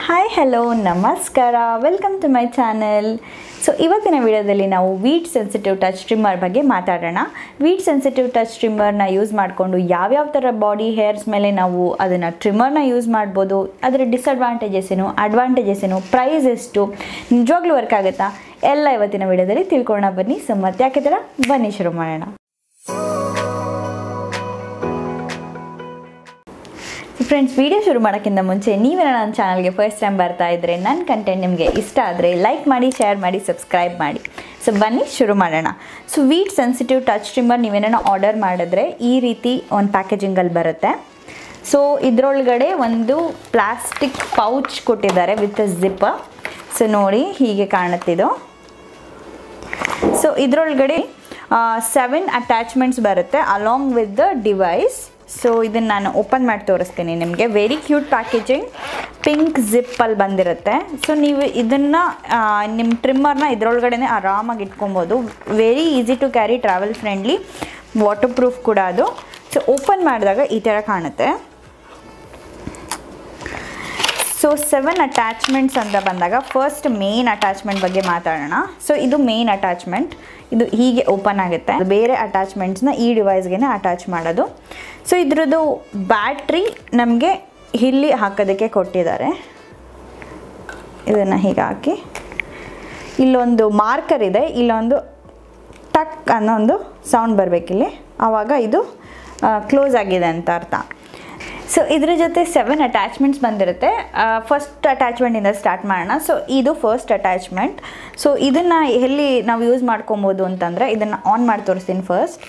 hi hello ನಮಸ್ಕಾರ welcome to my channel so ಇವತ್ತಿನ ವಿಡಿಯೋದಲ್ಲಿ ನಾವು ವೀಟ್ ಸೆನ್ಸಿಟಿವ್ ಟಚ್ ಟ್ರಿಮ್ಮರ್ ಬಗ್ಗೆ ಮಾತಾಡೋಣ ವೀಟ್ ಸೆನ್ಸಿಟಿವ್ ಟಚ್ ಟ್ರಿಮ್ಮರ್ನ ಯೂಸ್ ಮಾಡಿಕೊಂಡು ಯಾವ್ಯಾವ ಥರ ಬಾಡಿ ಹೇರ್ಸ್ ಮೇಲೆ ನಾವು ಅದನ್ನು ಟ್ರಿಮ್ಮರ್ನ ಯೂಸ್ ಮಾಡ್ಬೋದು ಅದರ ಡಿಸಡ್ವಾಂಟೇಜಸ್ ಏನು ಅಡ್ವಾಂಟೇಜಸ್ ಏನು ಪ್ರೈಸ್ ಎಷ್ಟು ನಿಜವಾಗ್ಲೂ ವರ್ಕ್ ಆಗುತ್ತಾ ಎಲ್ಲ ಇವತ್ತಿನ ವಿಡಿಯೋದಲ್ಲಿ ತಿಳ್ಕೊಳ್ಳೋಣ ಬನ್ನಿ ಸೊ ಮತ್ತೆ ಯಾಕೆ ಥರ ಬನ್ನಿ ಶುರು ಮಾಡೋಣ ಫ್ರೆಂಡ್ಸ್ ವಿಡಿಯೋ ಶುರು ಮಾಡೋಕ್ಕಿಂತ ಮುಂಚೆ ನೀವೇ ನನ್ನ ಚಾನಲ್ಗೆ ಫಸ್ಟ್ ಟೈಮ್ ಬರ್ತಾ ಇದ್ದರೆ ನನ್ನ ಕಂಟೆಂಟ್ ನಿಮಗೆ ಇಷ್ಟ ಆದರೆ ಲೈಕ್ ಮಾಡಿ ಶೇರ್ ಮಾಡಿ ಸಬ್ಸ್ಕ್ರೈಬ್ ಮಾಡಿ ಸೊ ಬನ್ನಿ ಶುರು ಮಾಡೋಣ so Veet sensitive touch trimmer ನೀವೇನೋ ಆರ್ಡರ್ ಮಾಡಿದ್ರೆ ಈ ರೀತಿ ಒಂದು ಪ್ಯಾಕೇಜಿಂಗಲ್ಲಿ ಬರುತ್ತೆ ಸೊ ಇದರೊಳಗಡೆ ಒಂದು ಪ್ಲಾಸ್ಟಿಕ್ ಪೌಚ್ ಕೊಟ್ಟಿದ್ದಾರೆ ವಿತ್ ಜಿಪ್ ಸೊ ನೋಡಿ ಹೀಗೆ ಕಾಣುತ್ತಿದ್ದು ಸೊ ಇದರೊಳಗಡೆ ಸೆವೆನ್ ಅಟ್ಯಾಚ್ಮೆಂಟ್ಸ್ ಬರುತ್ತೆ along with the device so ಇದನ್ನು ನಾನು ಓಪನ್ ಮಾಡಿ ತೋರಿಸ್ತೀನಿ ನಿಮಗೆ ವೆರಿ ಕ್ಯೂಟ್ ಪ್ಯಾಕೇಜಿಂಗ್ ಪಿಂಕ್ ಜಿಪ್ಪಲ್ಲಿ ಬಂದಿರುತ್ತೆ ಸೊ ನೀವು ಇದನ್ನು ನಿಮ್ಮ ಟ್ರಿಮ್ಮರ್ನ ಇದರೊಳಗಡೆ ಆರಾಮಾಗಿ ಇಟ್ಕೊಬೋದು very easy to carry travel friendly waterproof ಕೂಡ ಅದು ಸೊ ಓಪನ್ ಮಾಡಿದಾಗ ಈ ಥರ ಕಾಣುತ್ತೆ ಸೊ ಸೆವೆನ್ ಅಟ್ಯಾಚ್ಮೆಂಟ್ಸ್ ಅಂತ ಬಂದಾಗ ಫಸ್ಟ್ ಮೇನ್ ಅಟ್ಯಾಚ್ಮೆಂಟ್ ಬಗ್ಗೆ ಮಾತಾಡೋಣ ಸೊ ಇದು ಮೇನ್ ಅಟ್ಯಾಚ್ಮೆಂಟ್ ಇದು ಹೀಗೆ ಓಪನ್ ಆಗುತ್ತೆ ಬೇರೆ ಅಟ್ಯಾಚ್ಮೆಂಟ್ಸ್ನ ಈ ಡಿವೈಸ್ಗೆ ಅಟ್ಯಾಚ್ ಮಾಡೋದು ಸೊ ಇದ್ರದ್ದು ಬ್ಯಾಟ್ರಿ ನಮಗೆ ಇಲ್ಲಿ ಹಾಕೋದಕ್ಕೆ ಕೊಟ್ಟಿದ್ದಾರೆ ಇದನ್ನು ಹೀಗೆ ಹಾಕಿ ಇಲ್ಲೊಂದು ಮಾರ್ಕರ್ ಇದೆ ಇಲ್ಲೊಂದು ಟಕ್ ಅನ್ನೋ ಒಂದು ಸೌಂಡ್ ಬರಬೇಕಿಲ್ಲಿ ಆವಾಗ ಇದು ಕ್ಲೋಸ್ ಆಗಿದೆ ಅಂತ ಅರ್ಥ ಸೊ ಇದ್ರ ಜೊತೆ ಸೆವೆನ್ ಅಟ್ಯಾಚ್ಮೆಂಟ್ಸ್ ಬಂದಿರುತ್ತೆ ಫಸ್ಟ್ ಅಟ್ಯಾಚ್ಮೆಂಟಿಂದ ಸ್ಟಾರ್ಟ್ ಮಾಡೋಣ ಸೊ ಇದು ಫಸ್ಟ್ ಅಟ್ಯಾಚ್ಮೆಂಟ್ ಸೊ ಇದನ್ನು ಎಲ್ಲಿ ನಾವು ಯೂಸ್ ಮಾಡ್ಕೊಬೋದು ಅಂತಂದರೆ ಇದನ್ನು ಆನ್ ಮಾಡಿ ತೋರಿಸ್ತೀನಿ ಫಸ್ಟ್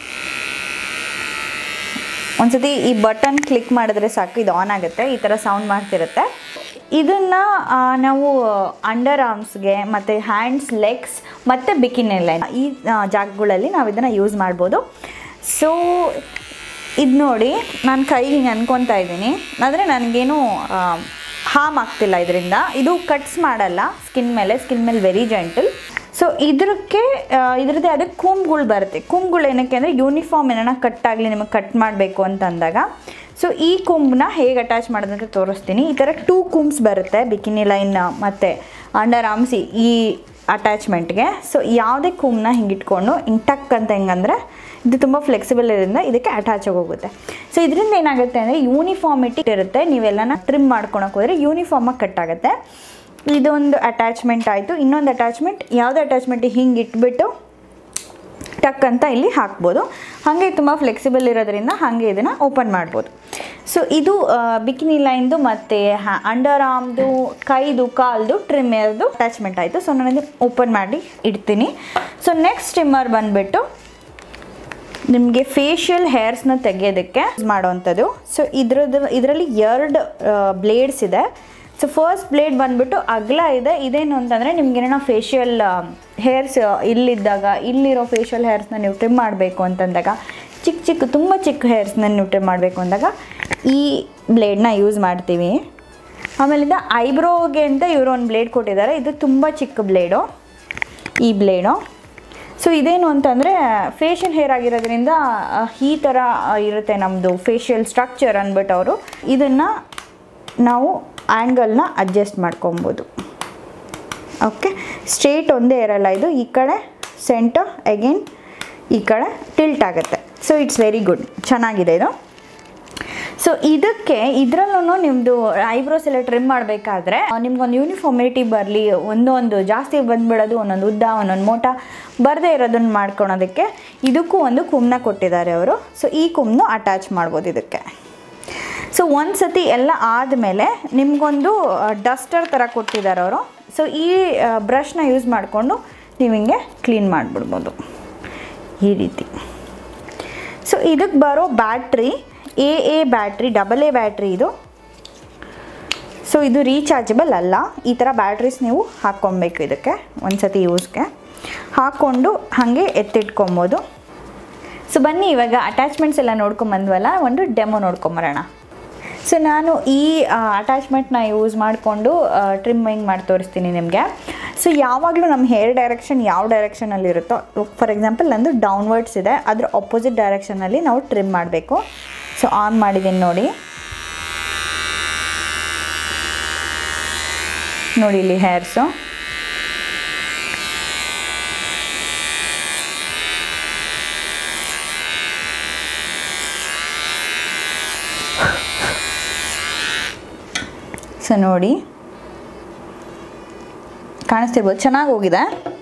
ಒಂದ್ಸತಿ ಈ ಬಟನ್ ಕ್ಲಿಕ್ ಮಾಡಿದ್ರೆ ಸಾಕು ಇದು ಆನ್ ಆಗುತ್ತೆ ಈ ಥರ ಸೌಂಡ್ ಮಾಡ್ತಿರುತ್ತೆ ಇದನ್ನು ನಾವು ಅಂಡರ್ ಆರ್ಮ್ಸ್ಗೆ ಮತ್ತು ಹ್ಯಾಂಡ್ಸ್ ಲೆಗ್ಸ್ ಮತ್ತು ಬಿಕಿನಿ ಲೈನ್ ಈ ಜಾಗಗಳಲ್ಲಿ ನಾವು ಇದನ್ನು ಯೂಸ್ ಮಾಡ್ಬೋದು ಸೊ ಇದು ನೋಡಿ ನಾನು ಕೈಗೆ ಹಿಂಗೆ ಅನ್ಕೊತಾ ಇದ್ದೀನಿ ಆದರೆ ನನಗೇನು ಹಾರ್ಮ್ ಆಗ್ತಿಲ್ಲ ಇದರಿಂದ ಇದು ಕಟ್ಸ್ ಮಾಡಲ್ಲ ಸ್ಕಿನ್ ಮೇಲೆ ಸ್ಕಿನ್ ಮೇಲೆ ವೆರಿ ಜೆಂಟಲ್ ಸೊ ಇದಕ್ಕೆ ಇದ್ರದ್ದೇ ಆದ ಕೂಮ್ಗಳು ಬರುತ್ತೆ ಕೂಮ್ಗಳು ಏನಕ್ಕೆ ಅಂದರೆ ಯೂನಿಫಾರ್ಮ್ ಏನಾರ ಕಟ್ ಆಗಲಿ ನಿಮಗೆ ಕಟ್ ಮಾಡಬೇಕು ಅಂತ ಅಂದಾಗ ಸೊ ಈ ಕುಂಬ್ನ ಹೇಗೆ ಅಟ್ಯಾಚ್ ಮಾಡೋದಂತ ತೋರಿಸ್ತೀನಿ ಈ ಥರ ಟೂ ಕುಂಬ್ಸ್ ಬರುತ್ತೆ ಬಿಕಿನಿ ಲೈನ್ ಮತ್ತು ಅಂಡರ್ ಆರ್ಮ್ಸ್ ಈ ಅಟ್ಯಾಚ್ಮೆಂಟ್ಗೆ ಸೊ ಯಾವುದೇ ಕುಂಬ್ನ ಹಿಂಗೆ ಇಟ್ಕೊಂಡು ಹಿಂಗೆ ಟಕ್ ಅಂತ ಹೆಂಗಂದ್ರೆ ಇದು ತುಂಬ ಫ್ಲೆಕ್ಸಿಬಲ್ ಇರೋದ್ರಿಂದ ಇದಕ್ಕೆ ಅಟ್ಯಾಚ್ ಆಗೋಗುತ್ತೆ ಸೊ ಇದರಿಂದ ಏನಾಗುತ್ತೆ ಅಂದರೆ ಯೂನಿಫಾರ್ಮಿಟಿ ಇರುತ್ತೆ ನೀವೆಲ್ಲನ ಟ್ರಿಮ್ ಮಾಡ್ಕೊಳಕ್ಕೆ ಹೋದರೆ ಯೂನಿಫಾರ್ಮಾಗಿ ಕಟ್ ಆಗುತ್ತೆ ಇದೊಂದು ಅಟ್ಯಾಚ್ಮೆಂಟ್ ಆಯಿತು ಇನ್ನೊಂದು ಅಟ್ಯಾಚ್ಮೆಂಟ್ ಯಾವುದೇ ಅಟ್ಯಾಚ್ಮೆಂಟ್ ಹಿಂಗೆ ಇಟ್ಬಿಟ್ಟು ಟಕ್ ಅಂತ ಇಲ್ಲಿ ಹಾಕ್ಬೋದು ಹಾಗೆ ತುಂಬ ಫ್ಲೆಕ್ಸಿಬಲ್ ಇರೋದ್ರಿಂದ ಹಾಗೆ ಇದನ್ನು ಓಪನ್ ಮಾಡ್ಬೋದು ಸೊ ಇದು ಬಿಕಿನಿ ಲೈನ್ದು ಮತ್ತು ಅಂಡರ್ ಆರ್ಮ್ದು ಕೈದು ಕಾಲ್ದು ಟ್ರಿಮ್ಮರ್ದು ಅಟ್ಯಾಚ್ಮೆಂಟ್ ಆಯಿತು ಸೊ ನಾನು ಓಪನ್ ಮಾಡಿ ಇಡ್ತೀನಿ ಸೊ ನೆಕ್ಸ್ಟ್ ಟ್ರಿಮ್ಮರ್ ಬಂದುಬಿಟ್ಟು ನಿಮಗೆ ಫೇಶಿಯಲ್ ಹೇರ್ಸ್ನ ತೆಗೆಯೋದಕ್ಕೆ ಯೂಸ್ ಮಾಡೋವಂಥದ್ದು ಸೊ ಇದ್ರದ್ದು ಇದರಲ್ಲಿ ಎರಡು ಬ್ಲೇಡ್ಸ್ ಇದೆ ಸೊ ಫಸ್ಟ್ ಬ್ಲೇಡ್ ಬಂದುಬಿಟ್ಟು ಅಗಲ ಇದೆ ಇದೇನು ಅಂತಂದರೆ ನಿಮ್ಗೇನೋ ಫೇಶಿಯಲ್ ಹೇರ್ಸ್ ಇಲ್ಲಿದ್ದಾಗ ಇಲ್ಲಿರೋ ಫೇಶಿಯಲ್ ಹೇರ್ಸ್ನ ನೀವು ಟ್ರಿಮ್ ಮಾಡಬೇಕು ಅಂತಂದಾಗ ಚಿಕ್ಕ ಚಿಕ್ಕ ತುಂಬ ಚಿಕ್ಕ ಹೇರ್ಸ್ನ ನೀವು ಟ್ರಿಮ್ ಮಾಡಬೇಕು ಅಂದಾಗ ಈ ಬ್ಲೇಡ್ನ ಯೂಸ್ ಮಾಡ್ತೀವಿ ಆಮೇಲಿಂದ ಐಬ್ರೋಗೆ ಅಂತ ಇವರು ಒಂದು ಬ್ಲೇಡ್ ಕೊಟ್ಟಿದ್ದಾರೆ ಇದು ತುಂಬ ಚಿಕ್ಕ ಬ್ಲೇಡು ಈ ಬ್ಲೇಡು ಸೊ ಇದೇನು ಅಂತಂದರೆ ಫೇಶಿಯಲ್ ಹೇರ್ ಆಗಿರೋದ್ರಿಂದ ಈ ಥರ ಇರುತ್ತೆ ನಮ್ಮದು ಫೇಶಿಯಲ್ ಸ್ಟ್ರಕ್ಚರ್ ಅಂದ್ಬಿಟ್ಟು ಅವರು ಇದನ್ನು ನಾವು ಆ್ಯಂಗಲ್ನ ಅಡ್ಜಸ್ಟ್ ಮಾಡ್ಕೊಬೋದು ಓಕೆ ಸ್ಟ್ರೇಟ್ ಒಂದೇ ಇರಲ್ಲ ಇದು ಈ ಕಡೆ ಸೆಂಟರ್ ಅಗೇನ್ ಈ ಕಡೆ ಟಿಲ್ಟ್ ಆಗುತ್ತೆ ಸೊ ಇಟ್ಸ್ ವೆರಿ ಗುಡ್ ಚೆನ್ನಾಗಿದೆ ಇದು ಸೊ ಇದಕ್ಕೆ ಇದರಲ್ಲೂ ನಿಮ್ಮದು ಐಬ್ರೋಸ್ ಎಲ್ಲ ಟ್ರಿಮ್ ಮಾಡಬೇಕಾದ್ರೆ ನಿಮ್ಗೊಂದು ಯೂನಿಫಾರ್ಮಿಟಿ ಬರಲಿ ಒಂದೊಂದು ಜಾಸ್ತಿ ಬಂದುಬಿಡೋದು ಒಂದೊಂದು ಉದ್ದ ಒಂದೊಂದು ಮೋಟ ಬರದೇ ಇರೋದನ್ನು ಮಾಡ್ಕೊಳೋದಕ್ಕೆ ಇದಕ್ಕೂ ಒಂದು ಕುಮ್ನ ಕೊಟ್ಟಿದ್ದಾರೆ ಅವರು ಸೊ ಈ ಕುಮ್ನು ಅಟ್ಯಾಚ್ ಮಾಡ್ಬೋದು ಇದಕ್ಕೆ ಸೊ ಒಂದು ಸತಿ ಎಲ್ಲ ಆದಮೇಲೆ ನಿಮಗೊಂದು ಡಸ್ಟರ್ ಥರ ಕೊಟ್ಟಿದ್ದಾರೆ ಅವರು ಸೊ ಈ ಬ್ರಷ್ನ ಯೂಸ್ ಮಾಡಿಕೊಂಡು ನೀವು ಹಿಂಗೆ ಕ್ಲೀನ್ ಮಾಡಿಬಿಡ್ಬೋದು ಈ ರೀತಿ ಸೊ ಇದಕ್ಕೆ ಬರೋ battery A A battery double A battery ಇದು ಸೊ ಇದು ರೀಚಾರ್ಜಬಲ್ ಅಲ್ಲ ಈ ಥರ ಬ್ಯಾಟ್ರೀಸ್ ನೀವು ಹಾಕ್ಕೊಬೇಕು ಇದಕ್ಕೆ ಒಂದು ಸತಿ ಯೂಸ್ಗೆ ಹಾಕ್ಕೊಂಡು ಹಾಗೆ ಎತ್ತಿಟ್ಕೊಬೋದು ಸೊ ಬನ್ನಿ ಇವಾಗ ಅಟ್ಯಾಚ್ಮೆಂಟ್ಸ್ ಎಲ್ಲ ನೋಡ್ಕೊಂಬಂದ್ವಲ್ಲ ಒಂದು ಡೆಮೋ ನೋಡ್ಕೊಂಬರೋಣ ಸೊ ನಾನು ಈ ಅಟ್ಯಾಚ್ಮೆಂಟ್ನ ಯೂಸ್ ಮಾಡಿಕೊಂಡು ಟ್ರಿಮ್ಮಿಂಗ್ ಮಾಡಿ ತೋರಿಸ್ತೀನಿ ನಿಮಗೆ ಸೊ ಯಾವಾಗಲೂ ನಮ್ಮ ಹೇರ್ ಡೈರೆಕ್ಷನ್ ಯಾವ ಡೈರೆಕ್ಷನಲ್ಲಿ ಇರುತ್ತೋ ಫಾರ್ ಎಕ್ಸಾಂಪಲ್ ನಂದು ಡೌನ್ವರ್ಡ್ಸ್ ಇದೆ ಅದ್ರ ಅಪೋಸಿಟ್ ಡೈರೆಕ್ಷನಲ್ಲಿ ನಾವು ಟ್ರಿಮ್ ಮಾಡಬೇಕು ಸೊ ಆನ್ ಮಾಡಿದ್ದೀನಿ ನೋಡಿ ನೋಡಿ ಇಲ್ಲಿ ಹೇರ್ಸು ಸೊ ನೋಡಿ ಕಾಣಿಸ್ತಿರ್ಬೋದು ಚೆನ್ನಾಗಿ ಹೋಗಿದೆ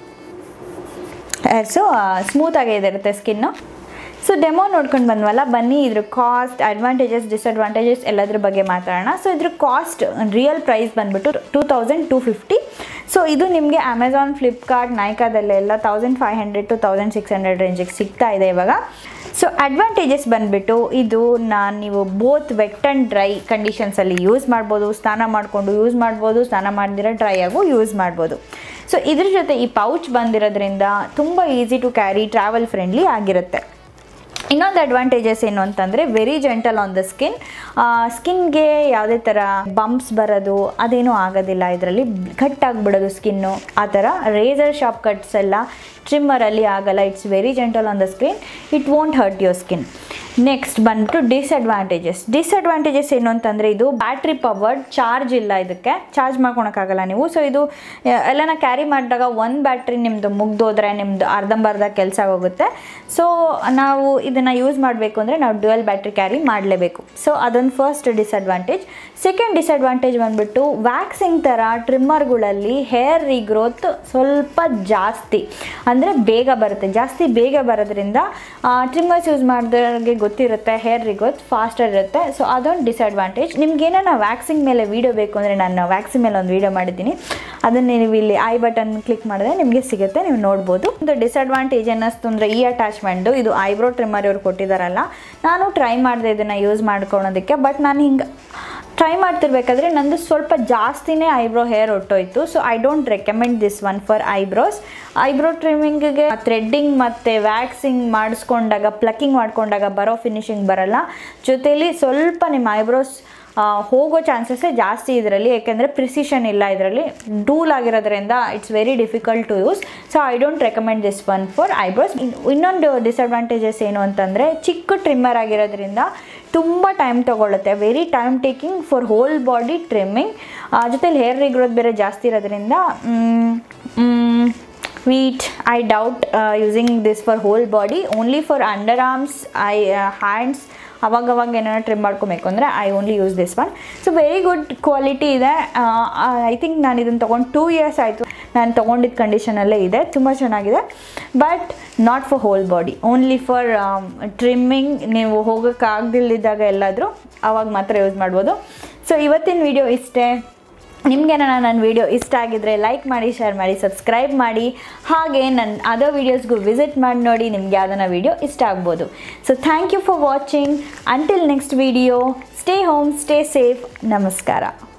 ಹೇರ್ಸು ಸ್ಮೂತಾಗೇ ಇರುತ್ತೆ ಸ್ಕಿನ್ನು ಸೊ ಡೆಮೋ ನೋಡ್ಕೊಂಡು ಬಂದ್ವಲ್ಲ ಬನ್ನಿ ಇದ್ರ ಕಾಸ್ಟ್ ಅಡ್ವಾಂಟೇಜಸ್ ಡಿಸ್ಅಡ್ವಾಂಟೇಜಸ್ ಎಲ್ಲದ್ರ ಬಗ್ಗೆ ಮಾತಾಡೋಣ ಸೊ ಇದ್ರ ಕಾಸ್ಟ್ ರಿಯಲ್ ಪ್ರೈಸ್ ಬಂದ್ಬಿಟ್ಟು two thousand two fifty so ಇದು ನಿಮಗೆ ಅಮೆಝಾನ್ ಫ್ಲಿಪ್ಕಾರ್ಟ್ ನೈಕಾದಲ್ಲೆಲ್ಲ thousand five hundred to thousand six hundred ರೇಂಜಿಗೆ ಸಿಗ್ತಾ ಇದೆ ಇವಾಗ ಸೊ ಅಡ್ವಾಂಟೇಜಸ್ ಬಂದುಬಿಟ್ಟು ಇದು ನಾನು ನೀವು ಬೋತ್ ವೆಟ್ ಆ್ಯಂಡ್ ಡ್ರೈ ಕಂಡೀಷನ್ಸಲ್ಲಿ ಯೂಸ್ ಮಾಡ್ಬೋದು ಸ್ನಾನ ಮಾಡಿಕೊಂಡು ಯೂಸ್ ಮಾಡ್ಬೋದು ಸ್ನಾನ ಮಾಡಿದಿರೋ ಡ್ರೈ ಆಗು ಯೂಸ್ ಮಾಡ್ಬೋದು ಸೊ ಇದ್ರ ಜೊತೆ ಈ ಪೌಚ್ ಬಂದಿರೋದ್ರಿಂದ ತುಂಬ easy to carry travel friendly ಆಗಿರುತ್ತೆ ಇನ್ನೊಂದು ಅಡ್ವಾಂಟೇಜಸ್ ಏನು ಅಂತಂದರೆ very gentle on the skin ಸ್ಕಿನ್ಗೆ ಯಾವುದೇ ಥರ ಬಂಪ್ಸ್ ಬರೋದು ಅದೇನೂ ಆಗೋದಿಲ್ಲ ಇದರಲ್ಲಿ ಕಟ್ ಆಗಿಬಿಡೋದು ಸ್ಕಿನ್ನು ಆ ಥರ ರೇಸರ್ ಶಾಪ್ ಕಟ್ಸ್ ಎಲ್ಲ ಟ್ರಿಮ್ಮರಲ್ಲಿ ಆಗಲ್ಲ it's very gentle on the skin it won't hurt your skin next ಬಂದ್ಬಿಟ್ಟು ಡಿಸ್ಅಡ್ವಾಂಟೇಜಸ್ ಡಿಸ್ಅಡ್ವಾಂಟೇಜಸ್ ಏನು ಅಂತಂದರೆ ಇದು ಬ್ಯಾಟ್ರಿ ಪವರ್ಡ್ ಚಾರ್ಜ್ ಇಲ್ಲ ಇದಕ್ಕೆ ಚಾರ್ಜ್ ಮಾಡ್ಕೊಳಕ್ಕಾಗಲ್ಲ ನೀವು ಸೊ ಇದು ಎಲ್ಲನ ಕ್ಯಾರಿ ಮಾಡಿದಾಗ ಒಂದು ಬ್ಯಾಟ್ರಿ ನಿಮ್ಮದು ಮುಗ್ದೋದ್ರೆ ನಿಮ್ಮದು ಅರ್ಧಂಬರ್ಧ ಕೆಲಸ ಹೋಗುತ್ತೆ ಸೊ ನಾವು ಇದನ್ನು ಯೂಸ್ ಮಾಡಬೇಕು ಅಂದರೆ ನಾವು ಡ್ಯುಯಲ್ ಬ್ಯಾಟ್ರಿ ಕ್ಯಾರಿ ಮಾಡಲೇಬೇಕು ಸೊ ಅದೊಂದು ಫಸ್ಟ್ ಡಿಸ್ಅಡ್ವಾಂಟೇಜ್ ಸೆಕೆಂಡ್ ಡಿಸ್ಅಡ್ವಾಂಟೇಜ್ ಬಂದ್ಬಿಟ್ಟು ವ್ಯಾಕ್ಸಿಂಗ್ ಥರ ಟ್ರಿಮ್ಮರ್ಗಳಲ್ಲಿ ಹೇರ್ ರೀಗ್ರೋತ್ ಸ್ವಲ್ಪ ಜಾಸ್ತಿ ಅಂದರೆ ಬೇಗ ಬರುತ್ತೆ ಜಾಸ್ತಿ ಬೇಗ ಬರೋದ್ರಿಂದ ಟ್ರಿಮ್ಮರ್ಸ್ ಯೂಸ್ ಮಾಡಿದವ್ರಿಗೆ ಗೊತ್ತಿರುತ್ತೆ ಹೇರ್ ರಿಗೋತ್ ಫಾಸ್ಟರ್ ಇರುತ್ತೆ ಸೊ ಅದೊಂದು ಡಿಸ್ಅಡ್ವಾಂಟೇಜ್ ನಿಮ್ಗೇನ ವ್ಯಾಕ್ಸಿಂಗ್ ಮೇಲೆ ವೀಡಿಯೋ ಬೇಕು ಅಂದರೆ ನಾನು ವ್ಯಾಕ್ಸಿಂಗ್ ಮೇಲೆ ಒಂದು ವೀಡಿಯೋ ಮಾಡಿದ್ದೀನಿ ಅದನ್ನು ನೀವು ಇಲ್ಲಿ ಐ ಬಟನ್ ಕ್ಲಿಕ್ ಮಾಡಿದ್ರೆ ನಿಮಗೆ ಸಿಗುತ್ತೆ ನೀವು ನೋಡ್ಬೋದು ಒಂದು ಡಿಸ್ಅಡ್ವಾಂಟೇಜ್ ಅನ್ನಿಸ್ತು ಅಂದರೆ ಈ ಅಟ್ಯಾಚ್ಮೆಂಟು ಇದು ಐಬ್ರೋ ಟ್ರಿಮ್ಮರ್ ಇವ್ರು ಕೊಟ್ಟಿದ್ದಾರಲ್ಲ ನಾನು ಟ್ರೈ ಮಾಡಿದೆ ಇದನ್ನು ಯೂಸ್ ಮಾಡ್ಕೊಳೋದಕ್ಕೆ ಬಟ್ ನಾನು ಹಿಂಗೆ ಟ್ರೈ ಮಾಡ್ತಿರ್ಬೇಕಾದ್ರೆ ನಂದು ಸ್ವಲ್ಪ ಜಾಸ್ತಿನೇ ಐಬ್ರೋ ಹೇರ್ ಹೊಟ್ಟೋಯ್ತು so I don't recommend this one for eyebrows eyebrow ಟ್ರಿಮ್ಮಿಂಗಿಗೆ ಥ್ರೆಡ್ಡಿಂಗ್ ಮತ್ತು ವ್ಯಾಕ್ಸಿಂಗ್ ಮಾಡಿಸ್ಕೊಂಡಾಗ ಪ್ಲಕ್ಕಿಂಗ್ ಮಾಡ್ಕೊಂಡಾಗ ಬರೋ ಫಿನಿಶಿಂಗ್ ಬರಲ್ಲ ಜೊತೇಲಿ ಸ್ವಲ್ಪ ನಿಮ್ಮ ಐಬ್ರೋಸ್ ಹೋಗೋ ಚಾನ್ಸಸ್ಸೇ ಜಾಸ್ತಿ ಇದರಲ್ಲಿ ಯಾಕೆಂದರೆ ಪ್ರಿಸಿಷನ್ ಇಲ್ಲ ಇದರಲ್ಲಿ ಡೂಲ್ ಆಗಿರೋದ್ರಿಂದ it's very difficult to use so I don't recommend this one for eyebrows ಇನ್ನೊಂದು ಡಿಸಡ್ವಾಂಟೇಜಸ್ ಏನು ಅಂತಂದರೆ ಚಿಕ್ಕ ಟ್ರಿಮ್ಮರ್ ಆಗಿರೋದ್ರಿಂದ ತುಂಬ ಟೈಮ್ ತೊಗೊಳುತ್ತೆ very time taking for whole body trimming ಜೊತೆಲಿ ಹೇರ್ ರಿಗ್ರೋತ್ ಬೇರೆ ಜಾಸ್ತಿ ಇರೋದ್ರಿಂದ Veet I doubt using this for whole body only for under arms I hands ಅವಾಗವಾಗ ಏನಾರ ಟ್ರಿಮ್ ಮಾಡ್ಕೊಬೇಕು ಅಂದರೆ I only use this one so very good quality ಇದೆ I think ನಾನು ಇದನ್ನು ತೊಗೊಂಡು ಟೂ ಇಯರ್ಸ್ ಆಯಿತು ನಾನು ತೊಗೊಂಡಿದ್ದ ಕಂಡೀಷನಲ್ಲೇ ಇದೆ ತುಂಬ ಚೆನ್ನಾಗಿದೆ but not for whole body only for trimming ನೀವು ಹೋಗೋಕ್ಕಾಗ್ದಿಲ್ದಿದ್ದಾಗ ಎಲ್ಲಾದರೂ ಅವಾಗ ಮಾತ್ರ ಯೂಸ್ ಮಾಡ್ಬೋದು ಸೊ ಇವತ್ತಿನ ವಿಡಿಯೋ ಇಷ್ಟೇ ನಿಮಗೇನ ನನ್ನ ವಿಡಿಯೋ ಇಷ್ಟ ಆಗಿದ್ರೆ ಲೈಕ್ ಮಾಡಿ ಶೇರ್ ಮಾಡಿ ಸಬ್ಸ್ಕ್ರೈಬ್ ಮಾಡಿ ಹಾಗೆ ನನ್ನ ಅದರ್ ವೀಡಿಯೋಸ್ಗೂ ವಿಸಿಟ್ ಮಾಡಿ ನೋಡಿ ನಿಮ್ಗೆ ಯಾವ್ದನ್ನ ವಿಡಿಯೋ ಇಷ್ಟ ಆಗ್ಬೋದು so thank you for watching until next video stay home stay safe ನಮಸ್ಕಾರ